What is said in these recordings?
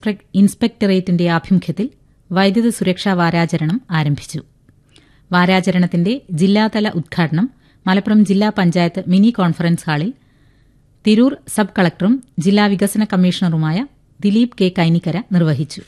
ഇൻസ്പെക്ടറേറ്റിന്റെ ആഭിമുഖ്യത്തിൽ വൈദ്യുത സുരക്ഷാ വാരാചരണം ആരംഭിച്ചു വാരാചരണത്തിന്റെ ജില്ലാതല ഉദ്ഘാടനം മലപ്പുറം ജില്ലാ പഞ്ചായത്ത് മിനി കോൺഫറൻസ് ഹാളിൽ തിരൂർ സബ് കളക്ടറും ജില്ലാ വികസന കമ്മീഷണറുമായ ദിലീപ് കെ കൈനിക്കര നിർവഹിച്ചു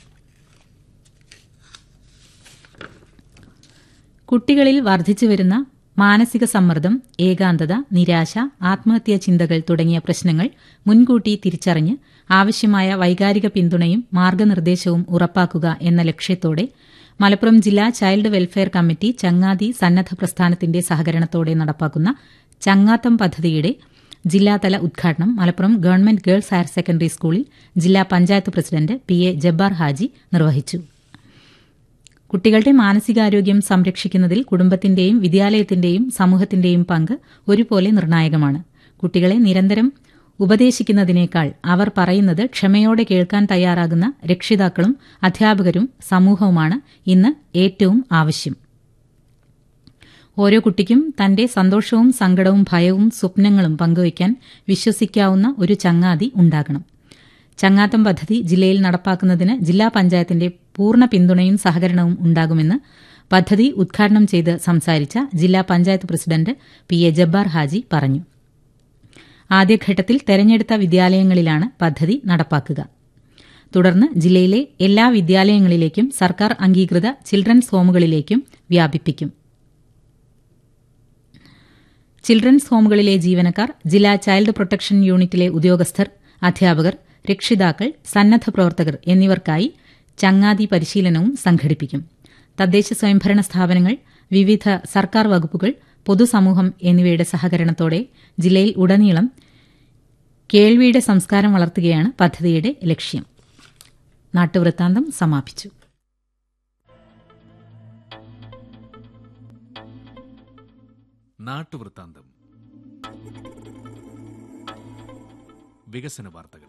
കുട്ടികളിൽ വർദ്ധിച്ചുവരുന്ന മാനസിക സമ്മർദ്ദം ഏകാന്തത നിരാശ ആത്മഹത്യാ ചിന്തകൾ തുടങ്ങിയ പ്രശ്നങ്ങൾ മുൻകൂട്ടി തിരിച്ചറിഞ്ഞ് ആവശ്യമായ വൈകാരിക പിന്തുണയും മാർഗനിർദ്ദേശവും ഉറപ്പാക്കുക എന്ന ലക്ഷ്യത്തോടെ മലപ്പുറം ജില്ലാ ചൈൽഡ് വെൽഫെയർ കമ്മിറ്റി ചങ്ങാതി സന്നദ്ധ പ്രസ്ഥാനത്തിന്റെ സഹകരണത്തോടെ നടപ്പാക്കുന്ന ചങ്ങാത്തം പദ്ധതിയുടെ ജില്ലാതല ഉദ്ഘാടനം Malappuram government girls higher secondary സ്കൂളിൽ ജില്ലാ panchayat president P A Jabbar Haji നിർവഹിച്ചു കുട്ടികളുടെ മാനസികാരോഗ്യം സംരക്ഷിക്കുന്നതിൽ കുടുംബത്തിന്റെയും വിദ്യാലയത്തിന്റെയും സമൂഹത്തിന്റെയും പങ്ക് ഒരുപോലെ നിർണായകമാണ് കുട്ടികളെ നിരന്തരം ഉപദേശിക്കുന്നതിനേക്കാൾ അവർ പറയുന്നത് ക്ഷമയോടെ കേൾക്കാൻ തയ്യാറാകുന്ന രക്ഷിതാക്കളും അധ്യാപകരും സമൂഹവുമാണ് ഇന്ന് ഏറ്റവും ആവശ്യം ഓരോ കുട്ടിക്കും തന്റെ സന്തോഷവും സങ്കടവും ഭയവും സ്വപ്നങ്ങളും പങ്കുവയ്ക്കാൻ വിശ്വസിക്കാവുന്ന ഒരു ചങ്ങാതി ഉണ്ടാകണം ചങ്ങാത്തം പദ്ധതി ജില്ലയിൽ നടപ്പാക്കുന്നതിന് ജില്ലാ പഞ്ചായത്തിന്റെ പൂർണ്ണ പിന്തുണയും സഹകരണവും ഉണ്ടാകുമെന്ന് പദ്ധതി ഉദ്ഘാടനം ചെയ്ത് സംസാരിച്ച ജില്ലാ panchayat president P A Jabbar Haji പറഞ്ഞു ആദ്യഘട്ടത്തിൽ തെരഞ്ഞെടുത്ത വിദ്യാലയങ്ങളിലാണ് പദ്ധതി നടപ്പാക്കുക തുടർന്ന് ജില്ലയിലെ എല്ലാ വിദ്യാലയങ്ങളിലേക്കും സർക്കാർ അംഗീകൃത ചിൽഡ്രൻസ് ഹോമുകളിലേക്കും വ്യാപിപ്പിക്കും ചിൽഡ്രൻസ് ഹോമുകളിലെ ജീവനക്കാർ ജില്ലാ ചൈൽഡ് പ്രൊട്ടക്ഷൻ യൂണിറ്റിലെ ഉദ്യോഗസ്ഥർ അധ്യാപകർ രക്ഷിതാക്കൾ സന്നദ്ധ പ്രവർത്തകർ എന്നിവർക്കായി ചങ്ങാതി പരിശീലനവും സംഘടിപ്പിക്കും തദ്ദേശ സ്വയംഭരണ സ്ഥാപനങ്ങൾ വിവിധ സർക്കാർ വകുപ്പുകൾ പൊതുസമൂഹം എന്നിവയുടെ സഹകരണത്തോടെ ജില്ലയിൽ ഉടനീളം കേൾവിയുടെ സംസ്കാരം വളർത്തുകയാണ് പദ്ധതിയുടെ ലക്ഷ്യം നാട്ടുവൃത്താന്തം സമാപിച്ചു നാട്ടുവൃത്താന്തം വികസന വാർത്തകൾ